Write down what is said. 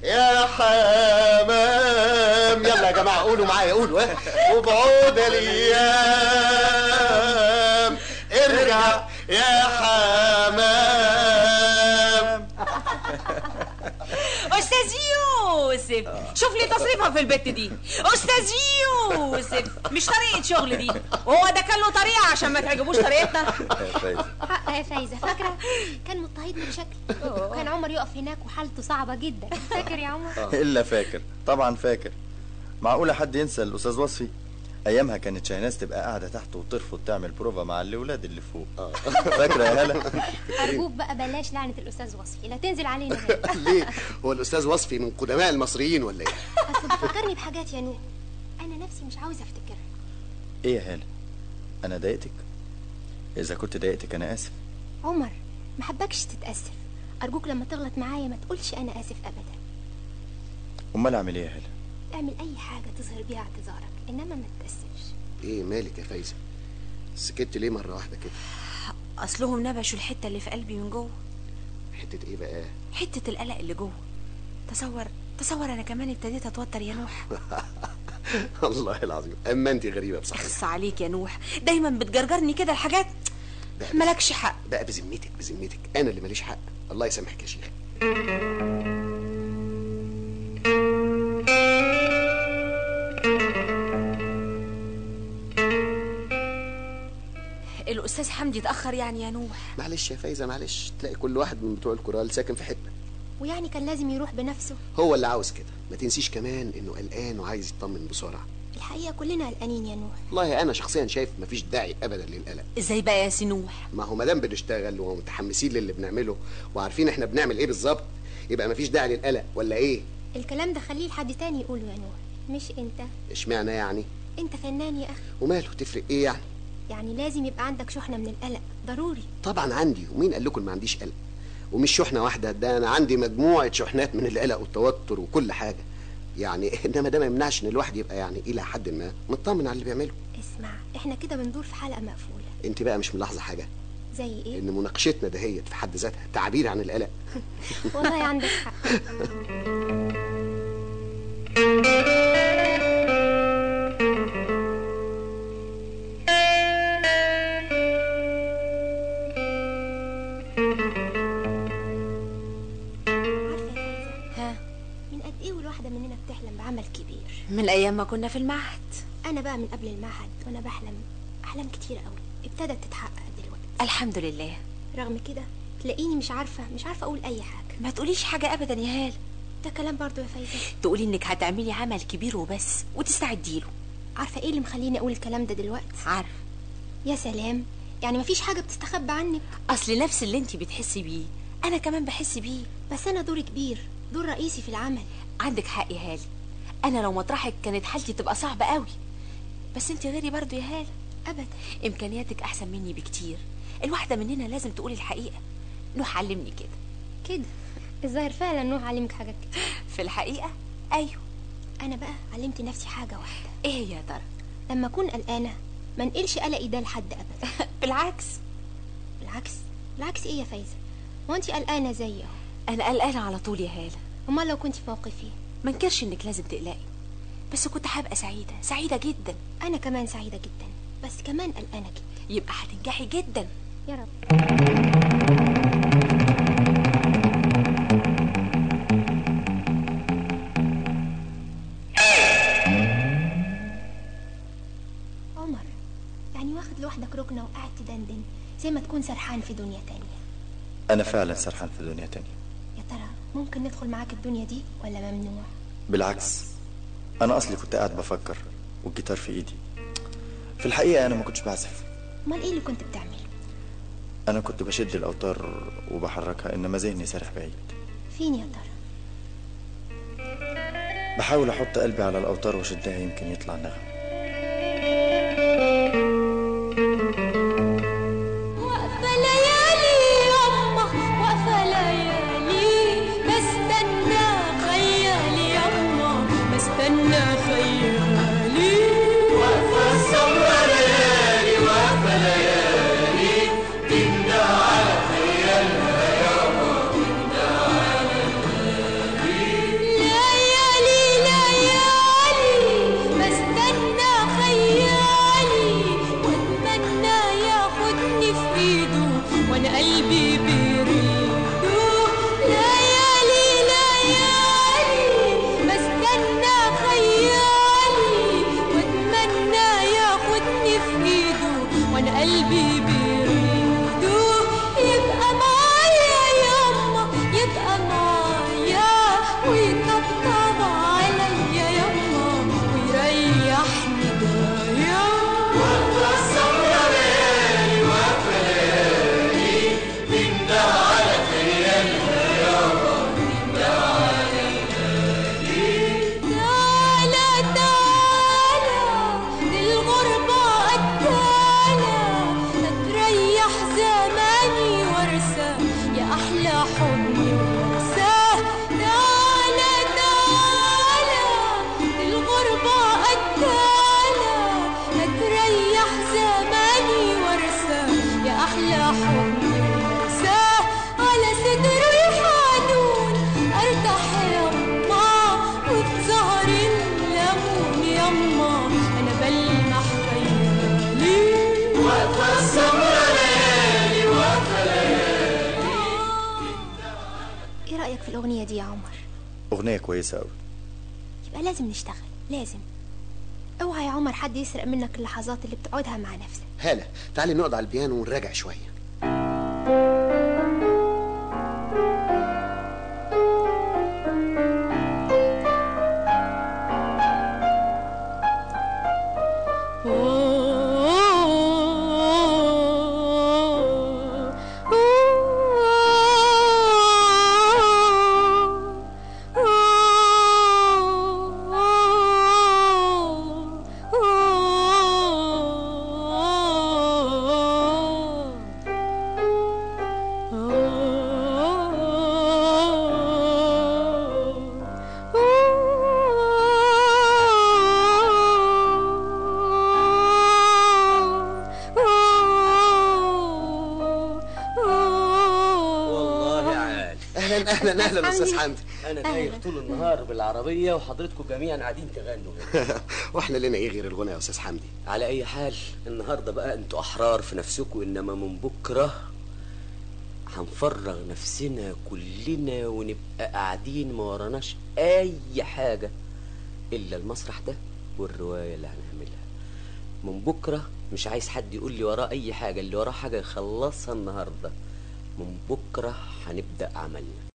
يا حمام يلا يا جماعه قولوا معايا قولوا ها وبعود الايام ارجع يا حمام استاذ يوسف شوف لي تصريفها في البت دي استاذ يوسف مش طريقه شغل دي وهو ده كان له طريقه عشان ما تعجبوش طريقتنا حق يا فايزه فاكره كان مضطهدني بشكل وكان عمر يقف هناك وحالته صعبه جدا فاكر يا عمر الا فاكر طبعا فاكر معقوله حد ينسى الاستاذ وصفي ايامها كانت شاهناز تبقى قاعده تحت وترفض تعمل بروفا مع الاولاد اللي فوق فاكره يا هلا ارجوك بقى بلاش لعنه الاستاذ وصفي لا تنزل علينا هنا ليه هو الاستاذ وصفي من قدماء المصريين ولا ايه اصل بتفكرني بحاجات يا نور انا نفسي مش عاوزه افتكرها ايه يا هلا انا ضايقتك اذا كنت ضايقتك انا اسف عمر ما حبكش تتاسف ارجوك لما تغلط معايا ما تقولش انا اسف ابدا امال اعمل ايه يا هلا اعمل اي حاجه تظهر بيها اعتذارك انما ما تتاسفش ايه مالك يا فايزه سكت ليه مره واحده كده اصلهم نبشوا الحته اللي في قلبي من جوه حته ايه بقى حته القلق اللي جوه تصور تصور انا كمان ابتديت اتوتر يا نوح الله العظيم اما انت غريبه بصراحه اخص عليك يا نوح دايما بتجرجرني كده الحاجات بقى مالكش حق بقى بذمتك بذمتك انا اللي ماليش حق الله يسامحك يا شيخ الاستاذ حمدي اتاخر يعني يا نوح معلش يا فايزه معلش تلاقي كل واحد من بتوع الكورال ساكن في حته ويعني كان لازم يروح بنفسه هو اللي عاوز كده ما تنسيش كمان انه قلقان وعايز يطمن بسرعه الحقيقه كلنا قلقانين يا نوح والله انا شخصيا شايف مفيش داعي ابدا للقلق ازاي بقى يا سنوح ما هو ما دام بنشتغل ومتحمسين للي بنعمله وعارفين احنا بنعمل ايه بالظبط يبقى مفيش داعي للقلق ولا ايه الكلام ده خليه لحد تاني يقوله يا نوح مش انت اشمعنى يعني انت فنان يا اخي وماله تفرق ايه يعني يعني لازم يبقى عندك شحنه من القلق ضروري طبعا عندي ومين قال لكم إن ما عنديش قلق ومش شحنه واحده ده انا عندي مجموعه شحنات من القلق والتوتر وكل حاجه يعني انما ده ما يمنعش ان الواحد يبقى يعني الى حد ما مطمن على اللي بيعمله اسمع احنا كده بندور في حلقه مقفوله انت بقى مش ملاحظه حاجه زي ايه ان مناقشتنا دهيت في حد ذاتها تعبير عن القلق والله عندك حق عارفه يا فايزه ها من قد ايه والواحده مننا بتحلم بعمل كبير من ايام ما كنا في المعهد انا بقى من قبل المعهد وانا بحلم احلام كتير قوي ابتدت تتحقق دلوقتي الحمد لله رغم كده تلاقيني مش عارفه مش عارفه اقول اي حاجه ما تقوليش حاجه ابدا يا هال ده كلام برضو يا فايزه تقولي انك هتعملي عمل كبير وبس وتستعدي له عارفه ايه اللي مخليني اقول الكلام ده دلوقتي عارف يا سلام يعني مفيش حاجه بتستخبى عنك اصل نفس اللي انت بتحسي بيه انا كمان بحس بيه بس انا دوري كبير دور رئيسي في العمل عندك حق يا هالي انا لو مطرحك كانت حالتي تبقى صعبه قوي بس انت غيري برضو يا هاله ابدا امكانياتك احسن مني بكتير الواحده مننا لازم تقول الحقيقه نوح علمني كده كده الظاهر فعلا نوح علمك حاجات كتير في الحقيقه ايوه انا بقى علمت نفسي حاجه واحده ايه هي يا ترى لما اكون قلقانه ما انقلش قلقي ده لحد ابدا بالعكس بالعكس بالعكس ايه يا فايزه ما انت قلقانه زيي اهو انا قلقانه على طول يا هاله امال لو كنت في موقفي ما انكرش انك لازم تقلقي بس كنت هبقى سعيده سعيده جدا انا كمان سعيده جدا بس كمان قلقانه جدا يبقى هتنجحي جدا يا رب عمر يعني واخد لوحدك ركنه وقاعد تدندن زي ما تكون سرحان في دنيا تانية انا فعلا سرحان في دنيا تانية يا ترى ممكن ندخل معاك الدنيا دي ولا ممنوع بالعكس انا اصلي كنت قاعد بفكر والجيتار في ايدي في الحقيقه انا ما كنتش بعزف امال ايه اللي كنت بتعمله انا كنت بشد الاوتار وبحركها انما ذهني سارح بعيد فين يا ترى بحاول احط قلبي على الاوتار واشدها يمكن يطلع نغم واقفة ليالي يما واقفة ليالي بستنى خيالي يما بستنى خيالي واقفة السمرة ليالي واقفة ليالي تندى على خيالها يما تندى على خيالي حضني وارساه تعالى تعالى الغربة قتالة هتريح زماني وارساه يا أحلى حضني وارساه على صدره يحنون ارتاح يما وتظهر الليمون يما انا بلمح خيالي ايه رايك في الاغنيه دي يا عمر اغنيه كويسه قوي يبقى لازم نشتغل لازم اوعى يا عمر حد يسرق منك اللحظات اللي بتقعدها مع نفسك هالة تعالي نقعد على البيانو ونراجع شوية والله عال اهلا اهلا اهلا استاذ حمدي انا داير طول النهار بالعربيه وحضرتكم جميعا قاعدين تغنوا واحنا لنا ايه غير الغنى يا استاذ حمدي على اي حال النهارده بقى انتوا احرار في نفسكم انما من بكره هنفرغ نفسنا كلنا ونبقى قاعدين ما وراناش اي حاجه الا المسرح ده والروايه اللي هنعملها من بكره مش عايز حد يقول لي وراه اي حاجه اللي وراه حاجه يخلصها النهارده من بكره هنبدا عملنا